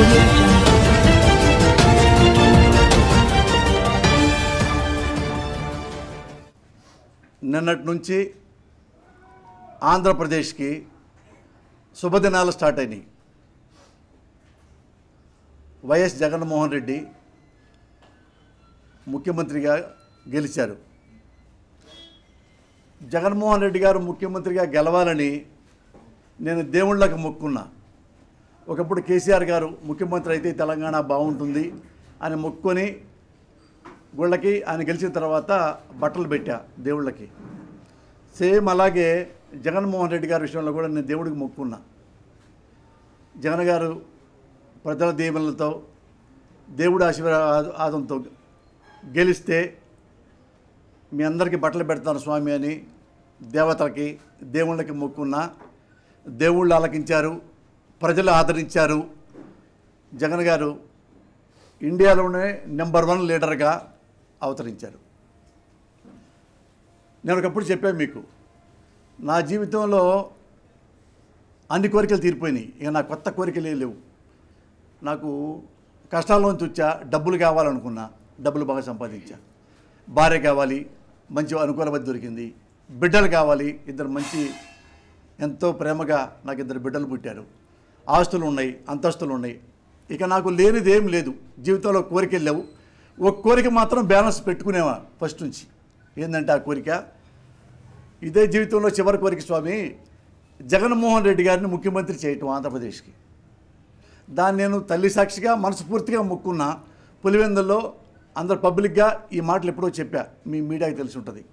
audio jungle. నిన్నటి నుంచి ఆంధ్రప్రదేశ్కి శుభదినాలు స్టార్ట్ అయినాయి వైఎస్ జగన్మోహన్ రెడ్డి ముఖ్యమంత్రిగా గెలిచారు జగన్మోహన్ రెడ్డి గారు ముఖ్యమంత్రిగా గెలవాలని నేను దేవుళ్ళకి మొక్కున్నా ఒకప్పుడు కేసీఆర్ గారు ముఖ్యమంత్రి అయితే తెలంగాణ బాగుంటుంది అని మొక్కుకొని గుళ్ళకి ఆయన గెలిచిన తర్వాత బట్టలు పెట్టా దేవుళ్ళకి సేమ్ అలాగే జగన్మోహన్ రెడ్డి గారి విషయంలో కూడా నేను దేవుడికి మొక్కున్నా జగన్ గారు ప్రజల దీవెనలతో దేవుడి ఆశీర్వాదంతో గెలిస్తే మీ అందరికీ బట్టలు పెడతాను స్వామి అని దేవతలకి దేవుళ్ళకి మొక్కున్నా దేవుళ్ళు ఆలకించారు ప్రజలు ఆదరించారు జగన్ గారు ఇండియాలోనే నెంబర్ వన్ లీడర్గా అవతరించారు నేను ఒకప్పుడు చెప్పాను మీకు నా జీవితంలో అన్ని కోరికలు తీరిపోయినాయి ఇక నా కొత్త కోరికలే లేవు నాకు కష్టాల్లోంచి వచ్చా డబ్బులు కావాలనుకున్నా డబ్బులు బాగా సంపాదించా భార్య కావాలి మంచి అనుకూలమతి దొరికింది బిడ్డలు కావాలి ఇద్దరు మంచి ఎంతో ప్రేమగా నాకు ఇద్దరు బిడ్డలు పుట్టారు ఆస్తులు ఉన్నాయి అంతస్తులు ఉన్నాయి ఇక నాకు లేనిది ఏం లేదు జీవితంలో కోరికలు లేవు ఒక కోరిక మాత్రం బ్యాలెన్స్ పెట్టుకునేవా ఫస్ట్ నుంచి ఏంటంటే ఆ కోరిక ఇదే జీవితంలో చివరి కోరిక స్వామి జగన్మోహన్ రెడ్డి గారిని ముఖ్యమంత్రి చేయటం ఆంధ్రప్రదేశ్కి దాన్ని నేను తల్లి సాక్షిగా మనస్ఫూర్తిగా మొక్కున్నా పులివెందుల్లో అందరు పబ్లిక్గా ఈ మాటలు ఎప్పుడో చెప్పా మీ మీడియాకి తెలిసి ఉంటుంది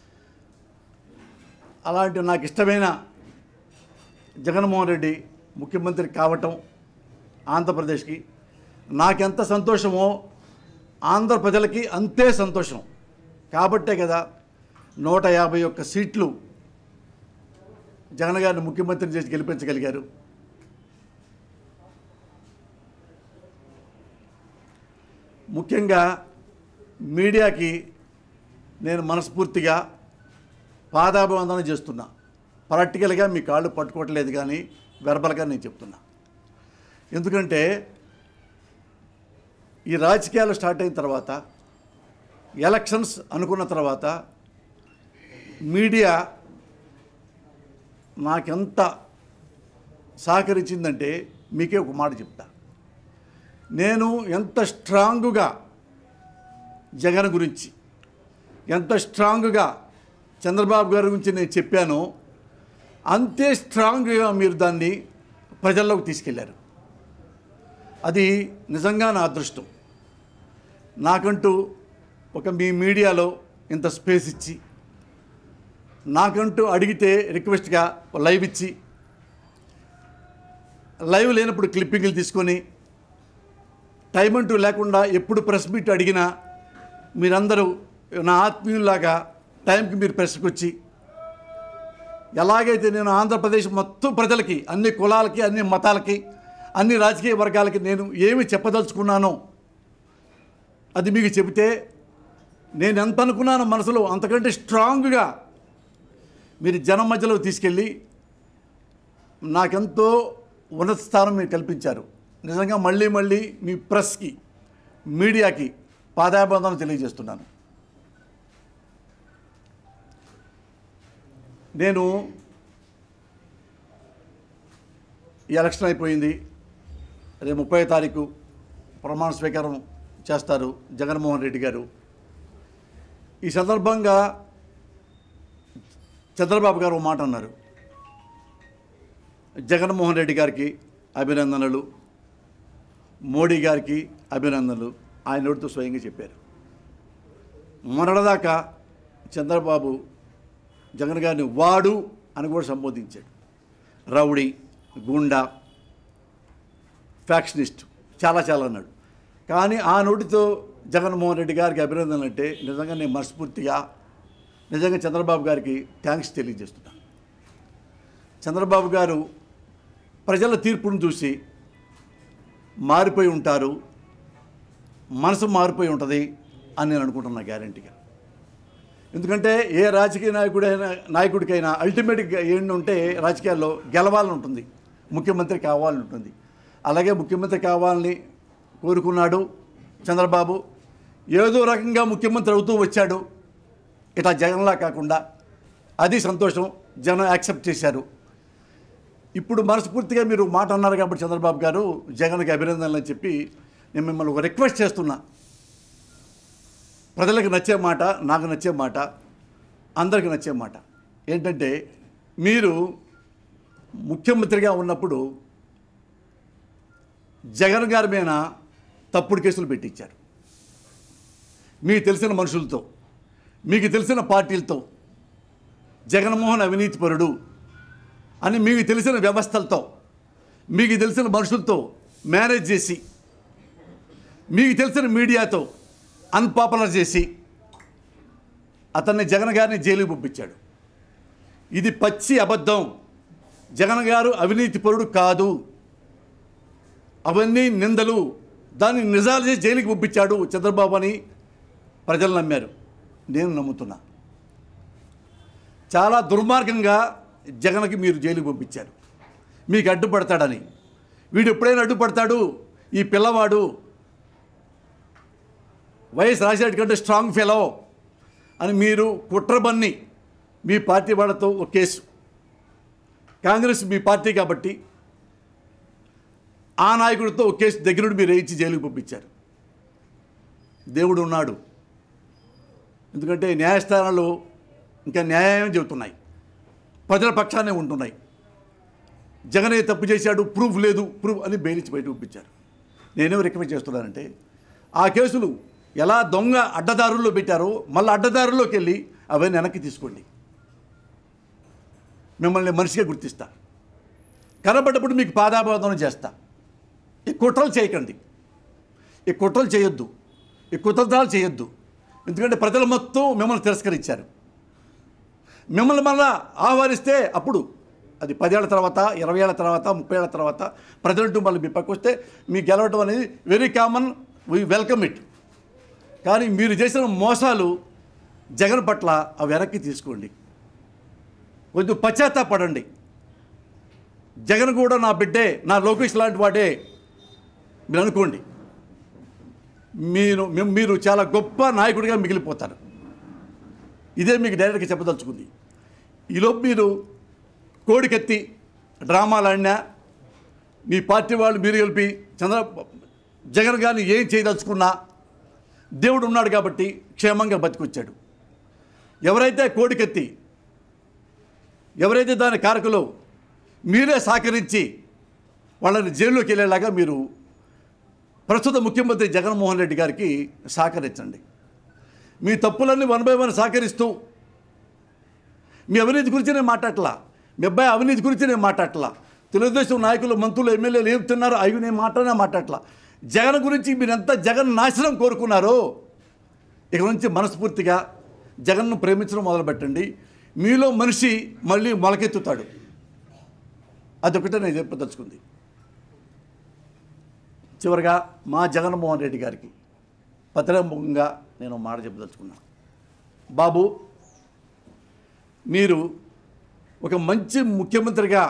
అలాంటి నాకు ఇష్టమైన జగన్మోహన్ రెడ్డి ముఖ్యమంత్రి కావటం ఆంధ్రప్రదేశ్కి నాకెంత సంతోషమో ఆంధ్ర ప్రజలకి అంతే సంతోషం కాబట్టే కదా నూట యాభై ఒక్క సీట్లు జగన్ గారిని ముఖ్యమంత్రిని చేసి గెలిపించగలిగారు ముఖ్యంగా మీడియాకి నేను మనస్ఫూర్తిగా పాదాభివందన చేస్తున్నా ప్రాక్టికల్గా మీ కాళ్ళు పట్టుకోవట్లేదు కానీ వెర్బల్గా నేను చెప్తున్నా ఎందుకంటే ఈ రాజకీయాలు స్టార్ట్ అయిన తర్వాత ఎలక్షన్స్ అనుకున్న తర్వాత మీడియా నాకెంత సహకరించిందంటే మీకే ఒక మాట చెప్తా నేను ఎంత స్ట్రాంగుగా జగన్ గురించి ఎంత స్ట్రాంగ్గా చంద్రబాబు గారి గురించి నేను చెప్పానో అంతే స్ట్రాంగ్గా మీరు దాన్ని ప్రజల్లోకి తీసుకెళ్లారు అది నిజంగా నా అదృష్టం నాకంటూ ఒక మీ మీడియాలో ఇంత స్పేస్ ఇచ్చి నాకంటూ అడిగితే రిక్వెస్ట్గా లైవ్ ఇచ్చి లైవ్ లేనప్పుడు క్లిప్పింగ్లు తీసుకొని టైం అంటూ లేకుండా ఎప్పుడు ప్రెస్ మీట్ అడిగినా మీరందరూ నా ఆత్మీయుల్లాగా టైంకి మీరు ప్రెస్కి వచ్చి ఎలాగైతే నేను ఆంధ్రప్రదేశ్ మొత్తం ప్రజలకి అన్ని కులాలకి అన్ని మతాలకి అన్ని రాజకీయ వర్గాలకి నేను ఏమి చెప్పదలుచుకున్నానో అది మీకు చెబితే నేను ఎంత అనుకున్నానో మనసులో అంతకంటే స్ట్రాంగ్గా మీరు జనం మధ్యలో తీసుకెళ్ళి నాకెంతో ఉన్నత స్థానం మీరు కల్పించారు నిజంగా మళ్ళీ మళ్ళీ మీ ప్రెస్కి మీడియాకి పాదాబంధన తెలియజేస్తున్నాను నేను ఈ ఎలక్షన్ అయిపోయింది రేపు ముప్పై తారీఖు ప్రమాణ స్వీకారం చేస్తారు జగన్మోహన్ రెడ్డి గారు ఈ సందర్భంగా చంద్రబాబు గారు ఒక మాట అన్నారు జగన్మోహన్ రెడ్డి గారికి అభినందనలు మోడీ గారికి అభినందనలు ఆయన నోటితో స్వయంగా చెప్పారు మొన్నటిదాకా చంద్రబాబు జగన్ గారిని వాడు అని కూడా సంబోధించాడు రౌడీ గుండా ఫ్యాక్షనిస్ట్ చాలా చాలా అన్నాడు కానీ ఆ నోటితో జగన్మోహన్ రెడ్డి గారికి అభినందనలు అంటే నిజంగా నేను మనస్ఫూర్తిగా నిజంగా చంద్రబాబు గారికి థ్యాంక్స్ తెలియజేస్తున్నాను చంద్రబాబు గారు ప్రజల తీర్పును చూసి మారిపోయి ఉంటారు మనసు మారిపోయి ఉంటుంది అని నేను అనుకుంటున్నా గ్యారంటీగా ఎందుకంటే ఏ రాజకీయ నాయకుడైనా నాయకుడికైనా అల్టిమేట్గా ఏంటంటే రాజకీయాల్లో గెలవాలని ఉంటుంది ముఖ్యమంత్రి కావాలని ఉంటుంది అలాగే ముఖ్యమంత్రి కావాలని కోరుకున్నాడు చంద్రబాబు ఏదో రకంగా ముఖ్యమంత్రి అవుతూ వచ్చాడు ఇట్లా జగన్లా కాకుండా అది సంతోషం జనం యాక్సెప్ట్ చేశారు ఇప్పుడు మనస్ఫూర్తిగా మీరు మాట అన్నారు కాబట్టి చంద్రబాబు గారు జగన్కి అభినందనలు అని చెప్పి నేను మిమ్మల్ని ఒక రిక్వెస్ట్ చేస్తున్నా ప్రజలకు నచ్చే మాట నాకు నచ్చే మాట అందరికి నచ్చే మాట ఏంటంటే మీరు ముఖ్యమంత్రిగా ఉన్నప్పుడు జగన్ గారి మీద తప్పుడు కేసులు పెట్టించారు మీకు తెలిసిన మనుషులతో మీకు తెలిసిన పార్టీలతో జగన్మోహన్ అవినీతిపరుడు అని మీకు తెలిసిన వ్యవస్థలతో మీకు తెలిసిన మనుషులతో మేనేజ్ చేసి మీకు తెలిసిన మీడియాతో అన్పాపులర్ చేసి అతన్ని జగన్ గారిని జైలుకి పంపించాడు ఇది పచ్చి అబద్ధం జగన్ గారు అవినీతిపరుడు కాదు అవన్నీ నిందలు దాన్ని నిజాలు చేసి జైలుకి పంపించాడు చంద్రబాబు అని ప్రజలు నమ్మారు నేను నమ్ముతున్నా చాలా దుర్మార్గంగా జగన్కి మీరు జైలుకి పంపించారు మీకు అడ్డుపడతాడని వీడు ఎప్పుడైనా అడ్డుపడతాడు ఈ పిల్లవాడు వైఎస్ రాజశేఖర్ కంటే స్ట్రాంగ్ ఫెలో అని మీరు కుట్రబన్ని మీ పార్టీ వాళ్ళతో ఒక కేసు కాంగ్రెస్ మీ పార్టీ కాబట్టి ఆ నాయకుడితో ఒక కేసు దగ్గర నుండి మీరు వేయించి జైలుకి పంపించారు దేవుడు ఉన్నాడు ఎందుకంటే న్యాయస్థానాలు ఇంకా న్యాయం చెబుతున్నాయి ప్రజల పక్షానే ఉంటున్నాయి జగనే తప్పు చేశాడు ప్రూఫ్ లేదు ప్రూఫ్ అని బెయిలించి బయట పంపించారు నేనేం రికమెండ్ చేస్తున్నానంటే ఆ కేసులు ఎలా దొంగ అడ్డదారుల్లో పెట్టారో మళ్ళీ అడ్డదారుల్లోకి వెళ్ళి అవన్నీ వెనక్కి తీసుకోండి మిమ్మల్ని మనిషిగా గుర్తిస్తా కనబడ్డప్పుడు మీకు పాదాభాదనం చేస్తా ఈ కుట్రలు చేయకండి ఈ కుట్రలు చేయొద్దు ఈ కుతంత్రాలు చేయొద్దు ఎందుకంటే ప్రజలు మొత్తం మిమ్మల్ని తిరస్కరించారు మిమ్మల్ని మళ్ళా ఆహ్వానిస్తే అప్పుడు అది పదేళ్ల తర్వాత ఇరవై ఏళ్ళ తర్వాత ముప్పై ఏళ్ళ తర్వాత ప్రజలంటూ మళ్ళీ మీ పక్క వస్తే మీ గెలవడం అనేది very common we welcome it కానీ మీరు చేసిన మోసాలు జగన్ పట్ల అవి వెనక్కి తీసుకోండి కొంచెం పశ్చాత్తాపడండి జగన్ కూడా నా బిడ్డే నా లోకేష్ లాంటి వాడే మీరు అనుకోండి మీరు మీ- మీరు చాలా గొప్ప నాయకుడిగా మిగిలిపోతారు ఇదే మీకు డైరెక్ట్గా చెప్పదలుచుకుంది ఈలోపు మీరు కోడికెత్తి డ్రామాలు ఆడినా మీ పార్టీ వాళ్ళు మీరు కలిపి చంద్ర జగన్ గారిని ఏం చేయదలుచుకున్నా దేవుడు ఉన్నాడు కాబట్టి క్షేమంగా బతికొచ్చాడు ఎవరైతే కోడికెత్తి ఎవరైతే దాని కారకులో మీరే సహకరించి వాళ్ళని జైల్లోకి వెళ్ళేలాగా మీరు ప్రస్తుత ముఖ్యమంత్రి జగన్మోహన్ రెడ్డి గారికి సహకరించండి మీ తప్పులన్నీ వన్ బై వన్ సహకరిస్తూ మీ అవినీతి గురించి నేను మాట్లాడలా మీ అబ్బాయి అవినీతి గురించి నేను మాట్లాడలా తెలుగుదేశం నాయకులు మంత్రులు ఎమ్మెల్యేలు ఏం తిన్నారో అవి నేను మాట్లాడినా మాట్లాడలా జగన్ గురించి మీరు ఎంత జగన్ నాశనం కోరుకున్నారో ఇక నుంచి మనస్ఫూర్తిగా జగన్ను ప్రేమించడం మొదలుపెట్టండి మీలో మనిషి మళ్ళీ మొలకెత్తుతాడు అదొకటే నేను చెప్పదలుచుకుంది చివరిగా మా జగన్మోహన్ రెడ్డి గారికి పత్రముఖంగా నేను మాట చెప్పదలుచుకున్నాను బాబు మీరు ఒక మంచి ముఖ్యమంత్రిగా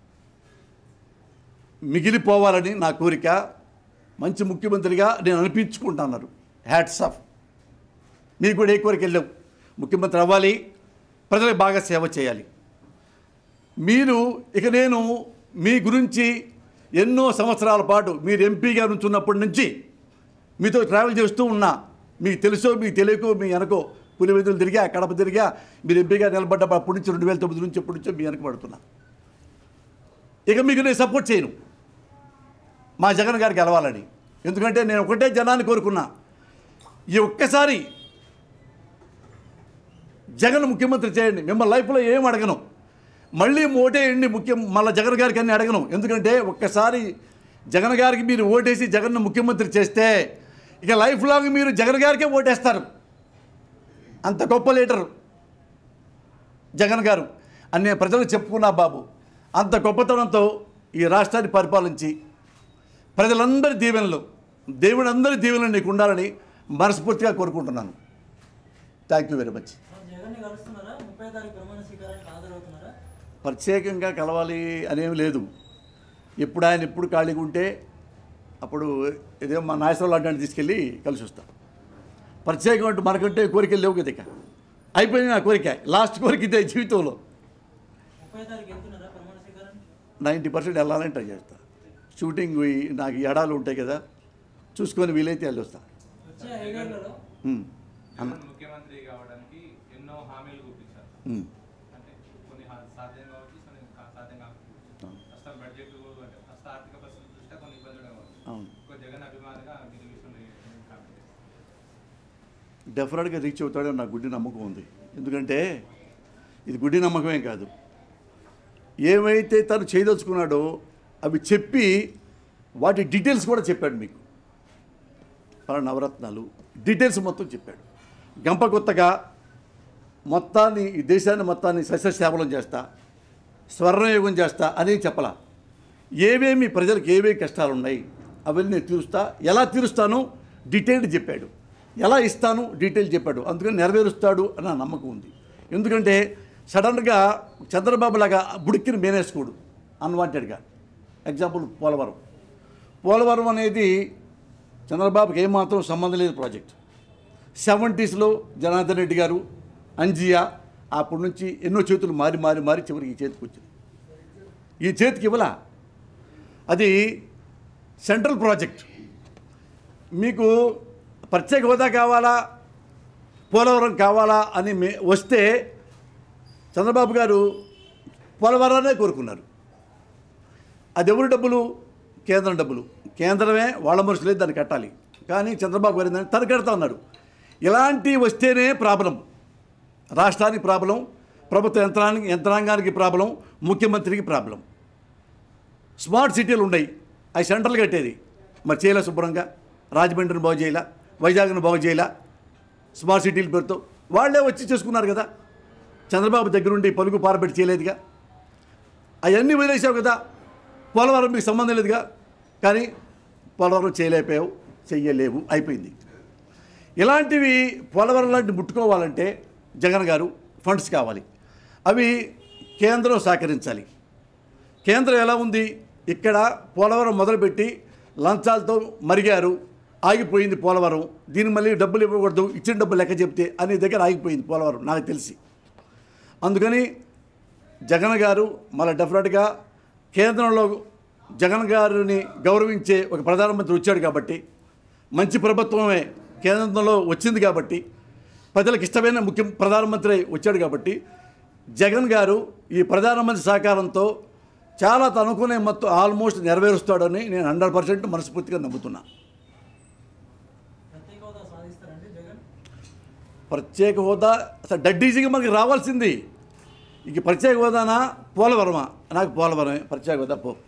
మిగిలిపోవాలని నా కోరిక మంచి ముఖ్యమంత్రిగా నేను అనిపించుకుంటున్నారు హ్యాట్స్ ఆఫ్ మీకు కూడా ఏ కోరిక వెళ్ళావు ముఖ్యమంత్రి అవ్వాలి ప్రజలకు బాగా సేవ చేయాలి మీరు ఇక నేను మీ గురించి ఎన్నో సంవత్సరాల పాటు మీరు ఎంపీగా నుంచున్నప్పటి నుంచి మీతో ట్రావెల్ చేస్తూ ఉన్నా మీకు తెలుసో మీకు తెలియకో మీ వెనకో పులివెందులు తిరిగా కడప తిరిగా మీరు ఎంపీగా నిలబడ్డప్పుడు అప్పటి నుంచి రెండు వేల తొమ్మిది నుంచి ఎప్పటి నుంచో మీ వెనక పడుతున్నా ఇక మీకు నేను సపోర్ట్ చేయను మా జగన్ గారికి గెలవాలని ఎందుకంటే నేను ఒకటే జనాన్ని కోరుకున్నా ఈ ఒక్కసారి జగన్ ముఖ్యమంత్రి చేయండి మిమ్మల్ని లైఫ్లో ఏం అడగను మళ్ళీ ఓటేయండి ముఖ్యం మళ్ళీ జగన్ గారికి అన్ని అడగను ఎందుకంటే ఒక్కసారి జగన్ గారికి మీరు ఓటేసి జగన్ను ముఖ్యమంత్రి చేస్తే ఇక లైఫ్ లాంగ్ మీరు జగన్ గారికే ఓటేస్తారు అంత గొప్ప లీడరు జగన్ గారు అని నేను ప్రజలకు చెప్పుకున్నా బాబు అంత గొప్పతనంతో ఈ రాష్ట్రాన్ని పరిపాలించి ప్రజలందరి దీవెనలు దేవుడు అందరి దీవెనలు నీకు ఉండాలని మనస్ఫూర్తిగా కోరుకుంటున్నాను థ్యాంక్ యూ వెరీ మచ్ జగన్ని కలుస్తున్నారా ముప్పై తారీఖు ప్రమాణ స్వీకారానికి హాజరవుతున్నారా ప్రత్యేకంగా కలవాలి అనేమి లేదు ఎప్పుడు ఆయన ఎప్పుడు ఖాళీగా ఉంటే అప్పుడు ఇదే మా నాయసరావు లాంటి తీసుకెళ్ళి కలిసి వస్తాం ప్రత్యేకం అంటూ మనకంటే కోరికలు లేవు కదా ఇక అయిపోయింది నా కోరిక లాస్ట్ కోరిక ఇదే జీవితంలో ముప్పై తారీఖు వెళ్తున్నారా ప్రమాణ స్వీకారం నైంటీ పర్సెంట్ వెళ్ళాలని ట్రై చేస్తా షూటింగ్ ఈ- నాకు ఈ ఎడాలు ఉంటాయి కదా చూసుకొని వీలైతే వెళ్ళి వస్తా వచ్చే ఐదేళ్లలో ఉమ్. అన్న జగన్ ముఖ్యమంత్రి కావడానికి ఎన్నో హామీలు చూపించారు ఉమ్. అంటే కొన్ని హా- సాధ్యం కావచ్చు కొన్ని కా- సాధ్యం కాకపోవచ్చు అవును. ప్రస్తుతం బడ్జెట్ అంటే ప్రస్తుత ఆర్థిక పరిస్థితుల దృష్ట్యా కొన్ని ఇబ్బందులు కావచ్చు అవును ఒక జగన్ అభిమానిగా మీరు ఈ విషయంలో ఏం కామెంట్ చేస్తారు? డెఫినెట్గా రీచ్ అవుతాడని నాకు గుడ్డి నమ్మకం ఉంది ఎందుకంటే ఇది గుడ్డి నమ్మకమే కాదు ఏమైతే తను చేయదలుచుకున్నాడో అవి చెప్పి వాటి డీటెయిల్స్ కూడా చెప్పాడు మీకు పలా నవరత్నాలు డీటెయిల్స్ మొత్తం చెప్పాడు గంప కొత్తగా మొత్తాన్ని ఈ దేశాన్ని మొత్తాన్ని సస్యశ్యామలం చేస్తా స్వర్ణయుగం చేస్తా అని చెప్పలా ఏవేమి ప్రజలకు ఏవేవి కష్టాలు ఉన్నాయి అవన్నీ నేను తీరుస్తా ఎలా తీరుస్తాను డీటెయిల్డ్ చెప్పాడు ఎలా ఇస్తాను డీటెయిల్ చెప్పాడు అందుకని నెరవేరుస్తాడు అని నా నమ్మకం ఉంది ఎందుకంటే సడన్గా చంద్రబాబు లాగా బుడిక్కిని మేనేసుకోడు అన్వాంటెడ్గా ఎగ్జాంపుల్ పోలవరం పోలవరం అనేది చంద్రబాబుకి ఏమాత్రం సంబంధం లేదు ప్రాజెక్ట్ సెవెంటీస్లో జనార్దన్ రెడ్డి గారు అంజియా అప్పటి నుంచి ఎన్నో చేతులు మారి మారి మారి చివరికి ఈ చేతికి వచ్చింది ఈ చేతికి ఇవ్వలా అది సెంట్రల్ ప్రాజెక్ట్ మీకు ప్రత్యేక హోదా కావాలా పోలవరం కావాలా అని మే వస్తే చంద్రబాబు గారు పోలవరాన్నే కోరుకున్నారు అది ఎవరి డబ్బులు కేంద్రం డబ్బులు కేంద్రమే వాళ్ళ మనుషులే దాన్ని కట్టాలి కానీ చంద్రబాబు గారు ఏంటంటే తను కడతా ఉన్నాడు ఇలాంటివి వస్తేనే ప్రాబ్లం రాష్ట్రానికి ప్రాబ్లం ప్రభుత్వ యంత్రానికి యంత్రాంగానికి ప్రాబ్లం ముఖ్యమంత్రికి ప్రాబ్లం స్మార్ట్ సిటీలు ఉన్నాయి అవి సెంట్రల్ కట్టేది మరి చేయలే శుభ్రంగా రాజమండ్రిని బాగు చేయలే వైజాగ్ను బాగు చేయలే స్మార్ట్ సిటీల పేరుతో వాళ్ళే వచ్చి చేసుకున్నారు కదా చంద్రబాబు దగ్గరుండి పలుకు పారబెట్టి చేయలేదుగా అవన్నీ వదిలేసావు కదా పోలవరం మీకు సంబంధం లేదుగా కానీ పోలవరం చేయలేకపోయావు చెయ్యలేవు అయిపోయింది ఇలాంటివి పోలవరం లాంటి ముట్టుకోవాలంటే జగన్ గారు ఫండ్స్ కావాలి అవి కేంద్రం సహకరించాలి కేంద్రం ఎలా ఉంది ఇక్కడ పోలవరం మొదలుపెట్టి లంచాలతో మరిగారు ఆగిపోయింది పోలవరం దీన్ని మళ్ళీ డబ్బులు ఇవ్వకూడదు ఇచ్చిన డబ్బులు లెక్క చెప్తే అనే దగ్గర ఆగిపోయింది పోలవరం నాకు తెలిసి అందుకని జగన్ గారు మళ్ళీ డెఫినెట్గా కేంద్రంలో జగన్ గారిని గౌరవించే ఒక ప్రధానమంత్రి వచ్చాడు కాబట్టి మంచి ప్రభుత్వమే కేంద్రంలో వచ్చింది కాబట్టి ప్రజలకు ఇష్టమైన ముఖ్య ప్రధానమంత్రి వచ్చాడు కాబట్టి జగన్ గారు ఈ ప్రధానమంత్రి సహకారంతో చాలా తను అనుకునే మొత్తం ఆల్మోస్ట్ నెరవేరుస్తాడని నేను హండ్రెడ్ పర్సెంట్ మనస్ఫూర్తిగా నమ్ముతున్నా ప్రత్యేక హోదా సాధిస్తారండి జగన్ ప్రత్యేక హోదా అసలు డడ్డీజీగా మనకి రావాల్సింది ఇక ప్రత్యేక హోదానా పోలవరమా నాకు పోలవరమే ప్రత్యేక హోదా పో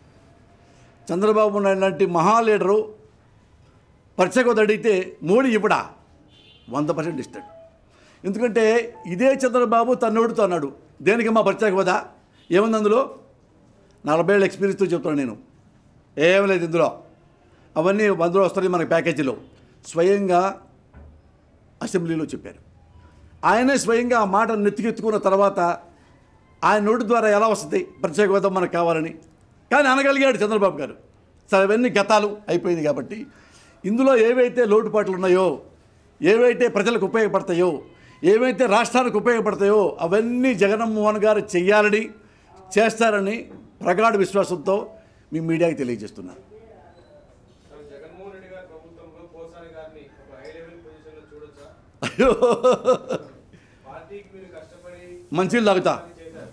చంద్రబాబు నాయుడు లాంటి మహా లీడరు ప్రత్యేక హోదా అడిగితే మోడీ ఇవ్వడా వంద పర్సెంట్ ఇస్తాడు ఎందుకంటే ఇదే చంద్రబాబు తన్నోడుతో అన్నాడు దేనికి మా ప్రత్యేక హోదా ఏముంది అందులో నలభై ఏళ్ళ ఎక్స్పీరియన్స్తో చెప్తాను నేను ఏం లేదు ఇందులో అవన్నీ అందులో వస్తాయి మనకి ప్యాకేజీలో స్వయంగా అసెంబ్లీలో చెప్పారు ఆయనే స్వయంగా ఆ మాట నెత్తికెత్తుకున్న తర్వాత ఆయన నోటి ద్వారా ఎలా వస్తుంది ప్రత్యేక హోదా మనకు కావాలని కానీ అనగలిగాడు చంద్రబాబు గారు సరే అవన్నీ గతాలు అయిపోయింది కాబట్టి ఇందులో ఏవైతే లోటుపాట్లు ఉన్నాయో ఏవైతే ప్రజలకు ఉపయోగపడతాయో ఏవైతే రాష్ట్రానికి ఉపయోగపడతాయో అవన్నీ జగన్మోహన్ గారు చెయ్యాలని చేస్తారని ప్రగాఢ విశ్వాసంతో మీ మీడియాకి తెలియజేస్తున్నాను సో జగన్మోహన్ రెడ్డి గారి ప్రభుత్వంలో పోసాని గారిని ఒక హై లెవెల్ పొజిషన్ లో చూడొచ్చా అయ్యో పార్టీకి మీరు కష్టపడి మంచిలు తాగుతా చేశారు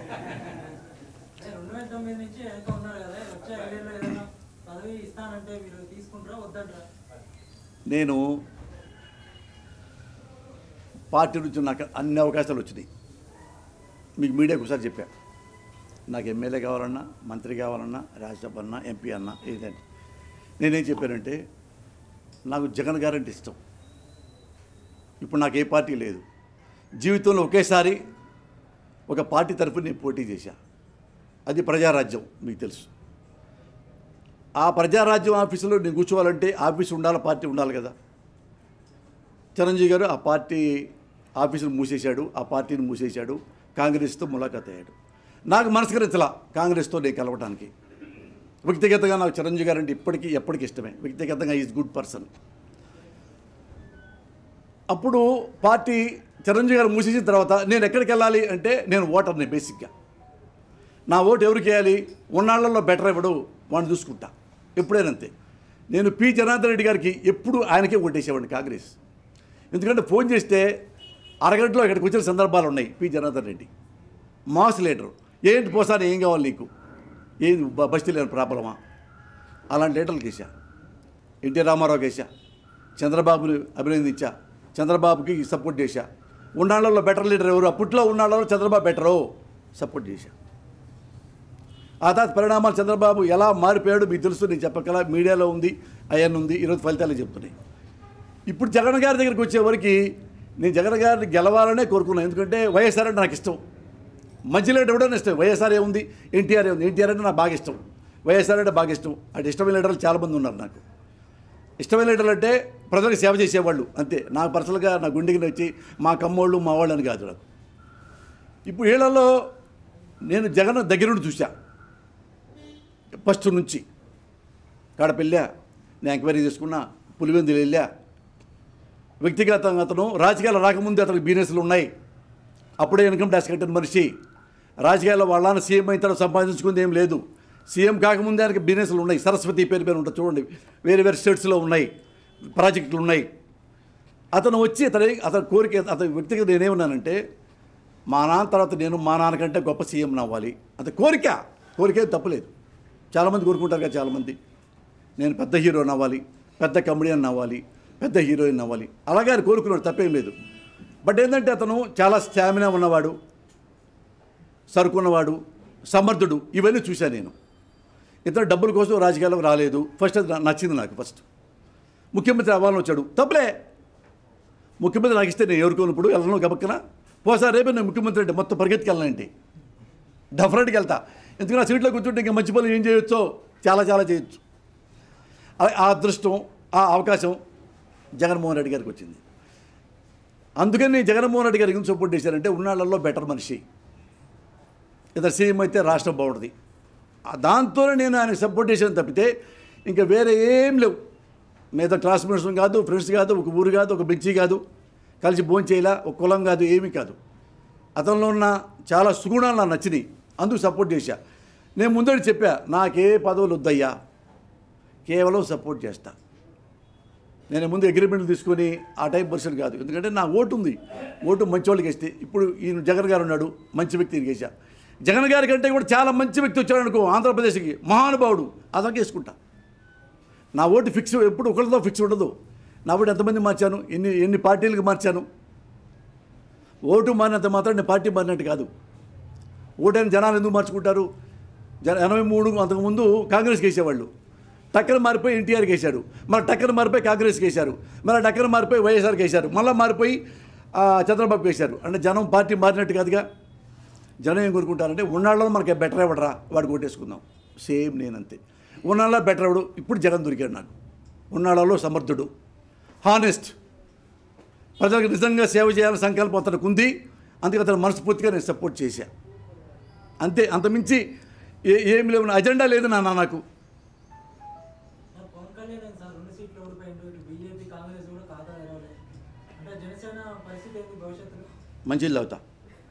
అంటే రెండు వేల తొమ్మిది నుంచి వెనక ఉన్నారు కదా వచ్చే ఐదేళ్ళు ఏదైనా పదవి ఇస్తానంటే మీరు తీసుకుంటారా వద్దంటారా నేను పార్టీ నుంచి నాకు అన్ని అవకాశాలు వచ్చినాయి మీకు మీడియాకు ఒకసారి చెప్పా నాకు ఎమ్మెల్యే కావాలన్నా మంత్రి కావాలన్నా రాజ్యసభ అన్నా ఎంపీ అన్నా ఏదంటే నేనేం చెప్పానంటే నాకు జగన్ గారు అంటే ఇష్టం ఇప్పుడు నాకు ఏ పార్టీ లేదు జీవితంలో ఒకేసారి ఒక పార్టీ తరఫున నేను పోటీ చేశా అది ప్రజారాజ్యం మీకు తెలుసు ఆ ప్రజారాజ్యం ఆఫీసులో నేను కూర్చోవాలంటే ఆఫీస్ ఉండాలి పార్టీ ఉండాలి కదా చిరంజీవి గారు ఆ పార్టీ ఆఫీసును మూసేశాడు ఆ పార్టీని మూసేశాడు కాంగ్రెస్తో ములాఖాత్ అయ్యాడు నాకు మనస్కరించలా కాంగ్రెస్తో నేను కలవటానికి వ్యక్తిగతంగా నాకు చిరంజీవి గారు అంటే ఇప్పటికీ ఎప్పటికీ ఇష్టమే వ్యక్తిగతంగా ఈజ్ గుడ్ పర్సన్ అప్పుడు పార్టీ చిరంజీవి గారు మూసేసిన తర్వాత నేను ఎక్కడికి వెళ్ళాలి అంటే నేను ఓటర్ని బేసిక్గా నా ఓటు ఎవరికి వేయాలి ఉన్నాళ్లలో బెటర్ ఇవ్వడు వాడిని చూసుకుంటా ఎప్పుడైనంతే నేను పి జనార్దన్ రెడ్డి గారికి ఎప్పుడు ఆయనకే ఓటేసేవాడిని కాంగ్రెస్ ఎందుకంటే ఫోన్ చేస్తే అరగంటలో ఇక్కడికి వచ్చిన సందర్భాలు ఉన్నాయి P Janardhan Reddy mass leader ఏంటి పోసాని ఏం కావాలి నీకు ఏది బ- బస్తీ లేని ప్రాబ్లమా అలాంటి లీటర్లు వేసా ఎన్టీ రామారావు వేసా చంద్రబాబుని అభినందించా చంద్రబాబుకి సపోర్ట్ చేశా ఉన్నాళ్ళలో బెటర్ లీడర్ ఎవరు అప్పట్లో ఉన్నాళ్ళలో చంద్రబాబు బెటరు సపోర్ట్ చేశా ఆ తర్వాత పరిణామాలు చంద్రబాబు ఎలా మారిపోయాడు మీకు తెలుసు నేను చెప్పగల మీడియాలో ఉంది అయ్యన్ ఉంది ఈరోజు ఫలితాలు చెప్తున్నాయి ఇప్పుడు జగన్ గారి దగ్గరికి వచ్చేవరకు నేను జగన్ గారిని గెలవాలనే కోరుకున్నాను ఎందుకంటే వైఎస్ఆర్ అంటే నాకు ఇష్టం మధ్యలో ఎవడో ఇష్టం వైఎస్ఆర్ ఏముంది ఎన్టీఆర్ ఏముంది ఎన్టీఆర్ అంటే నాకు బాగా ఇష్టం వైఎస్ఆర్ అంటే బాగా ఇష్టం అటు ఇష్టమైన లీడర్లు చాలామంది ఉన్నారు నాకు ఇష్టమైన లీడర్లు అంటే ప్రజలకు సేవ చేసేవాళ్ళు అంతే నాకు పర్సనల్గా నా గుండెకి వచ్చి మా కమ్మోళ్ళు మా వాళ్ళు అని కాదు నాకు ఇప్పుడు వీళ్ళలో నేను జగన్ దగ్గర నుండి చూసా ఫస్ట్ నుంచి కాడపెళ్ళా నేను ఎంక్వైరీ చేసుకున్నా పులివెందులు వెళ్ళా వ్యక్తిగతంగా అతను రాజకీయాలు రాకముందే అతనికి బిజినెస్లు ఉన్నాయి అప్పుడే ఇన్కమ్ ట్యాక్స్ కట్టిన మనిషి రాజకీయాల్లో వాళ్ళని సీఎం అయిన తర్వాత సంపాదించుకుంది ఏం లేదు సీఎం కాకముందే ఆయనకి బిజినెస్లు ఉన్నాయి సరస్వతి పేరు పేరు ఉంటుంది చూడండి వేరే వేరే స్టేట్స్లో ఉన్నాయి ప్రాజెక్టులు ఉన్నాయి అతను వచ్చి అతని అతని కోరిక అతని వ్యక్తిగత నేనేమన్నానంటే మా నాన్న తర్వాత నేను మా నాన్నకంటే గొప్ప సీఎం అవ్వాలి అంత కోరిక కోరిక ఏం తప్పులేదు చాలామంది కోరుకుంటారు కదా చాలామంది నేను పెద్ద హీరోని అవ్వాలి పెద్ద కమెడియన్ అవ్వాలి పెద్ద హీరోయిన్ అవ్వాలి అలాగే ఆయన కోరుకున్నాడు తప్పేం లేదు బట్ ఏంటంటే అతను చాలా స్టామినా ఉన్నవాడు సరుకున్నవాడు సమర్థుడు ఇవన్నీ చూశాను నేను ఇతను డబ్బుల కోసం రాజకీయాలకు రాలేదు ఫస్ట్ అది నా- నచ్చింది నాకు ఫస్ట్ ముఖ్యమంత్రి అవ్వాలని వచ్చాడు తప్పులే ముఖ్యమంత్రి నాకు ఇస్తే నేను ఎవరుకోనప్పుడు వెళ్ళను గబక్కన పోసా రేపే నేను ముఖ్యమంత్రి అంటే మొత్తం పరిగెత్తుకెళ్ళానంటే డెఫినెట్గా వెళ్తా ఎందుకంటే ఆ సీట్లో కూర్చుంటే ఇంకా మంచి పనులు ఏం చేయొచ్చో చాలా చాలా చేయొచ్చు ఆ- ఆ అదృష్టం ఆ అవకాశం జగన్మోహన్ రెడ్డి గారికి వచ్చింది అందుకని నేను జగన్మోహన్ రెడ్డి గారికి ఎందుకు సపోర్ట్ చేశానంటే ఉన్నాళ్ళల్లో బెటర్ మనిషి ఇతర సీఎం అయితే రాష్ట్రం బాగుంటుంది ఆ దాంతోనే నేను ఆయనకు సపోర్ట్ చేశాను తప్పితే ఇంకా వేరే ఏం లేవు మీద క్లాస్మేట్స్ కాదు ఫ్రెండ్స్ కాదు ఒక ఊరు కాదు ఒక బెంచి కాదు కలిసి భోంచేయాల ఒక కులం కాదు ఏమీ కాదు అతనిలో ఉన్న చాలా సుగుణాలు నాకు నచ్చినాయి అందుకు సపోర్ట్ చేశా నేను ముందడి చెప్పా నాకే పదవులు వద్దయ్యా కేవలం సపోర్ట్ చేస్తా నేను ముందు అగ్రిమెంట్లు తీసుకొని ఆ టైప్ పర్సన్ కాదు ఎందుకంటే నా ఓటు ఉంది ఓటు మంచి వాళ్ళకి వేస్తే ఇప్పుడు ఈయన జగన్ గారు ఉన్నాడు మంచి వ్యక్తిని వేసా జగన్ గారి కంటే కూడా చాలా మంచి వ్యక్తి వచ్చాడు అనుకో ఆంధ్రప్రదేశ్కి మహానుభావుడు అతనికి వేసుకుంటా నా ఓటు ఫిక్స్ ఎప్పుడు ఒకరితో ఫిక్స్ ఉండదు నా ఓటు ఎంతమంది మార్చాను ఎన్ని ఎన్ని పార్టీలకు మార్చాను ఓటు మారినంత మాత్రం నేను పార్టీ మారినట్టు కాదు ఓటైన జనాలు ఎందుకు మార్చుకుంటారు జన ఎనభై మూడు అంతకుముందు కాంగ్రెస్కి వేసేవాళ్ళు టక్కన మారిపోయి ఎన్టీఆర్కి వేశారు మళ్ళీ టక్కన మారిపోయి కాంగ్రెస్కి వేశారు మళ్ళీ టక్కన మారిపోయి వైఎస్ఆర్కి వేశారు మళ్ళీ మారిపోయి ఆ, చంద్రబాబుకి వేశారు అంటే జనం పార్టీ మారినట్టు కాదుగా జనం ఏం కోరుకుంటారంటే ఉన్నాళ్ళలో మనకి బెటర్ ఇవ్వడరా వాడికి ఓటేసుకుందాం సేమ్ నేనంతే ఉన్నాళ్ళ బెటర్ ఇవ్వడు ఇప్పుడు జగన్ దొరికాడు నాకు ఉన్నాళ్ళలో సమర్థుడు హానెస్ట్ ప్రజలకు నిజంగా సేవ చేయాలని సంకల్పం అతనికి ఉంది అందుకే అతను మనస్ఫూర్తిగా నేను సపోర్ట్ చేశా అంతే అంతమించి ఏ ఏమి లేవు నా అజెండా లేదు నాన్న నాకు సార్ పవన్ కళ్యాణ్ ఏంటి సార్ రెండు సీట్లు ఓడిపోయిండు ఇటు బీజేపీ కాంగ్రెస్ కూడా ఖాతా తెరవలేదు అంటే జనసేన పరిస్థితి ఏంటి భవిష్యత్తులో మంచిది అవుతా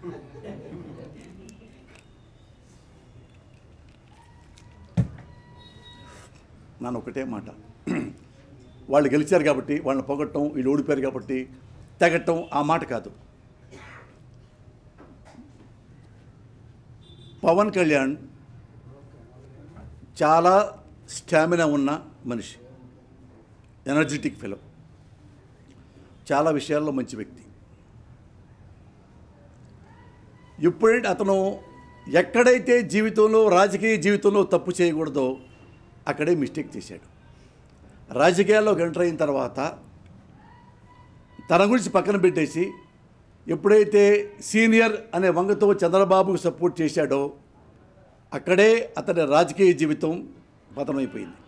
నన్ను ఒకటే మాట వాళ్ళు గెలిచారు కాబట్టి వాళ్ళని పొగట్టం వీళ్ళు ఓడిపోయారు కాబట్టి తెగట్టం ఆ మాట కాదు పవన్ కళ్యాణ్ చాలా స్టామినా ఉన్న మనిషి ఎనర్జెటిక్ ఫిలం చాలా విషయాల్లో మంచి వ్యక్తి ఎప్పుడైతే అతను ఎక్కడైతే జీవితంలో రాజకీయ జీవితంలో తప్పు చేయకూడదో అక్కడే మిస్టేక్ చేశాడు రాజకీయాల్లోకి ఎంటర్ అయిన తర్వాత తన గురించి పక్కన పెట్టేసి ఎప్పుడైతే సీనియర్ అనే వంగతో చంద్రబాబుకు సపోర్ట్ చేశాడో అక్కడే అతని రాజకీయ జీవితం పతనమైపోయింది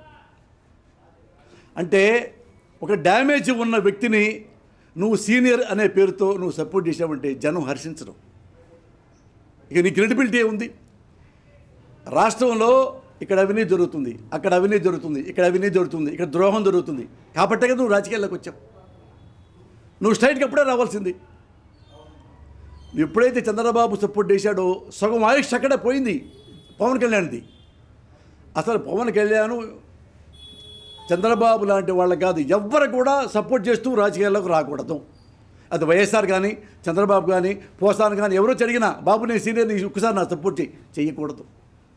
అంటే ఒక డ్యామేజ్ ఉన్న వ్యక్తిని నువ్వు సీనియర్ అనే పేరుతో నువ్వు సపోర్ట్ చేసావంటే జనం హర్షించడం ఇక నీ క్రెడిబిలిటీ ఏముంది రాష్ట్రంలో ఇక్కడ అవినీతి జరుగుతుంది అక్కడ అవినీతి జరుగుతుంది ఇక్కడ అవినీతి జరుగుతుంది ఇక్కడ ద్రోహం జరుగుతుంది కాబట్టే కదా నువ్వు రాజకీయాల్లోకి వచ్చావు నువ్వు స్ట్రైట్కి అప్పుడే రావాల్సింది ఎప్పుడైతే చంద్రబాబు సపోర్ట్ చేశాడో సగం ఆయుష్ అక్కడే పోయింది పవన్ కళ్యాణ్ది అసలు పవన్ కళ్యాణ్ చంద్రబాబు లాంటి వాళ్ళకి కాదు ఎవ్వరు కూడా సపోర్ట్ చేస్తూ రాజకీయాల్లోకి రాకూడదు అది వైఎస్ఆర్ కానీ చంద్రబాబు కానీ పోసాన్ కానీ ఎవరో జరిగినా బాబు నేను సీనియర్ నీకు ఒక్కసారి నా సపోర్ట్ చేయి చేయకూడదు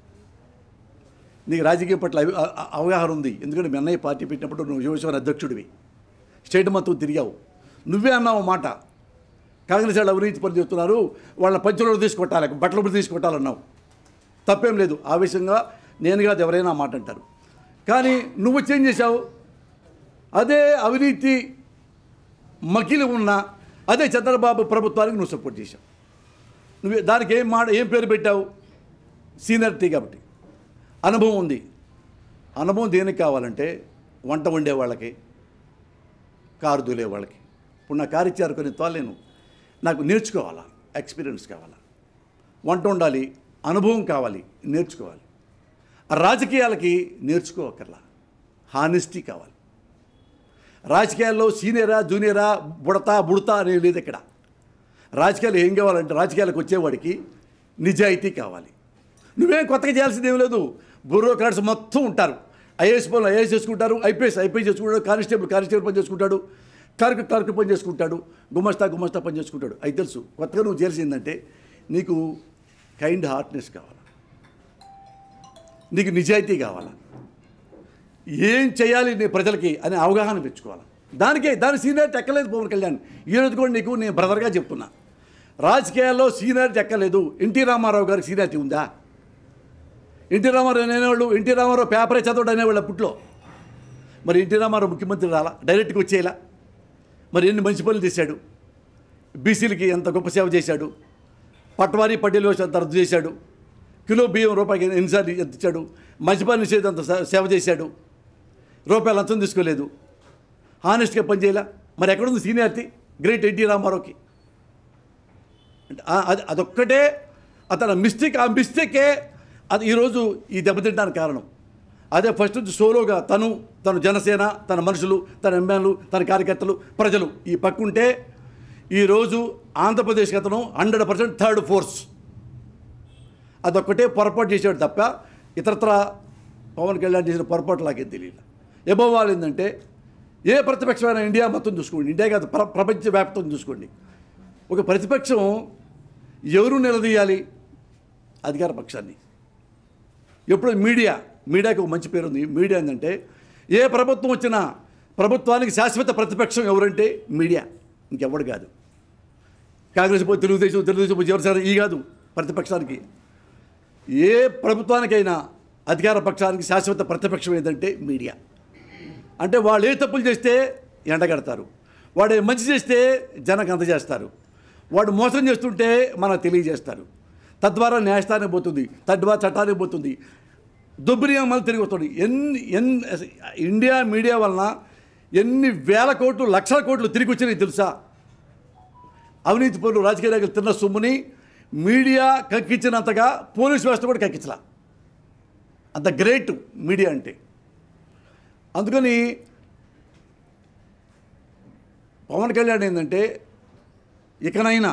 నీకు రాజకీయం పట్ల అవి- అ- అ- అవగాహన ఉంది ఎందుకంటే మీ అన్నయ్య పార్టీ పెట్టినప్పుడు నువ్వు యువసేన అధ్యక్షుడివి స్టేట్ మొత్తం తిరిగావు నువ్వే అన్నావు మాట కాంగ్రెస్ వాళ్ళు అవినీతి పని చేస్తున్నారు వాళ్ళ పంచులో తీసుకొట్టాలి బట్టలు తీసుకొట్టాలన్నావు తప్పేం లేదు ఆవేశంగా నేను కాదు ఎవరైనా ఆ మాట అంటారు కానీ నువ్వు చేంజ్ చేశావు అదే అవినీతి మకిలి ఉన్న అదే చంద్రబాబు ప్రభుత్వానికి నువ్వు సపోర్ట్ చేశావు నువ్వు దానికి ఏం మాట ఏం పేరు పెట్టావు సీనియరిటీ కాబట్టి అనుభవం ఉంది అనుభవం దేనికి కావాలంటే వంట వండే వాళ్ళకి కారు దూలే వాళ్ళకి ఇప్పుడు నా కారు ఇచ్చారు కొన్ని తోలేను నాకు నేర్చుకోవాలా ఎక్స్పీరియన్స్ కావాలా వంట ఉండాలి అనుభవం కావాలి నేర్చుకోవాలి ఆ రాజకీయాలకి నేర్చుకోవక్కర్లా హానెస్టీ కావాలి రాజకీయాల్లో సీనియరా జూనియరా బుడతా బుడతా అనేది లేదు ఇక్కడ రాజకీయాలు ఏం కావాలంటే రాజకీయాలకు వచ్చేవాడికి నిజాయితీ కావాలి నువ్వేం కొత్తగా చేయాల్సింది ఏం లేదు బ్యూరోక్రాట్స్ మొత్తం ఉంటారు ఐఏఎస్ పనులు ఐఏఎస్ చేసుకుంటారు ఐపీఎస్ ఐపీఎస్ చేసుకుంటాడు కానిస్టేబుల్ కానిస్టేబుల్ పని చేసుకుంటాడు క్లర్క్ క్లర్క్ పని చేసుకుంటాడు గుమస్తా గుమస్తా పని చేసుకుంటాడు అది తెలుసు కొత్తగా నువ్వు చేయాల్సిందంటే నీకు కైండ్ హార్ట్నెస్ కావాలి నీకు నిజాయితీ కావాలా ఏం చేయాలి నీ ప్రజలకి అనే అవగాహన పెంచుకోవాలి దానికే దాని సీనియారిటీ ఎక్కలేదు పవన్ కళ్యాణ్ ఈ రోజు కూడా నీకు నేను బ్రదర్గా చెప్తున్నా రాజకీయాల్లో సీనియారిటీ ఎక్కలేదు ఎన్టీ రామారావు గారికి సీనియారిటీ ఉందా ఎన్టీ రామారావు అనేవాళ్ళు ఎన్టీ రామారావు పేపరే చదవడం అనేవాళ్ళు అప్పట్లో మరి ఎన్టీ రామారావు ముఖ్యమంత్రి రాలా డైరెక్ట్గా వచ్చేలా మరి ఎన్ని మంచి పనులు చేశాడు బీసీలకి ఎంత గొప్ప సేవ చేశాడు పట్వారీ పట్టేలు వ్యవస్థ అంత రద్దు చేశాడు కిలో బియ్యం రూపాయికి ఎన్నిసార్లు ఎంత ఇచ్చాడు మంచిపని నిషేధం అంత సే- సేవ చేశాడు రూపాయలు లంచం తీసుకోలేదు హానెస్ట్గా పనిచేయాల మరి ఎక్కడుంది సీనియారిటీ గ్రేట్ ఎన్టీ రామారావుకి అంటే ఆ- అది అదొక్కటే అతని మిస్టేక్ ఆ మిస్టేకే అది ఈరోజు ఈ దెబ్బతింటానికి కారణం అదే ఫస్ట్ నుంచి సోలోగా తను తన జనసేన తన మనుషులు తన ఎమ్మెల్యేలు తన కార్యకర్తలు ప్రజలు ఈ పక్కుంటే ఈరోజు ఆంధ్రప్రదేశ్కి అతను హండ్రెడ్ పర్సెంట్ థర్డ్ ఫోర్స్ అదొక్కటే పొరపాటు చేసాడు తప్ప ఇతరత్ర పవన్ కళ్యాణ్ చేసిన పొరపాటు నాకేం తెలియదు ఎబోవాల్ ఏంటంటే ఏ ప్రతిపక్షమైన ఇండియా మొత్తం చూసుకోండి ఇండియా కాదు ప్ర ప్రపంచ వ్యాప్తం చూసుకోండి ఒక ప్రతిపక్షం ఎవరు నిలదీయాలి అధికార పక్షాన్ని ఎప్పుడు మీడియా మీడియాకి ఒక మంచి పేరు ఉంది మీడియా ఏంటంటే ఏ ప్రభుత్వం వచ్చినా ప్రభుత్వానికి శాశ్వత ప్రతిపక్షం ఎవరంటే మీడియా ఇంకెవడు కాదు కాంగ్రెస్ పోయి తెలుగుదేశం తెలుగుదేశం పోయి జనసేన ఈ కాదు ప్రతిపక్షానికి ఏ ప్రభుత్వానికైనా అధికార పక్షానికి శాశ్వత ప్రతిపక్షం ఏంటంటే మీడియా అంటే వాళ్ళు ఏ తప్పులు చేస్తే ఎండగడతారు వాడు ఏ మంచి చేస్తే జనకు అందజేస్తారు వాడు మోసం చేస్తుంటే మనకు తెలియజేస్తారు తద్వారా న్యాయస్థానం పోతుంది తద్వారా చట్టానికి పోతుంది దుబ్బిరిగా మళ్ళీ తిరిగి వస్తుంది ఎన్ని ఎన్ని ఇండియా మీడియా వలన ఎన్ని వేల కోట్లు లక్షల కోట్లు తిరిగి వచ్చినాయి తెలుసా అవినీతి పనులు రాజకీయ నాయకులు తిన్న సొమ్ముని మీడియా కక్కించినంతగా పోలీస్ వ్యవస్థ కూడా కక్కించలా అంత గ్రేట్ మీడియా అంటే అందుకని పవన్ కళ్యాణ్ ఏంటంటే ఇకనైనా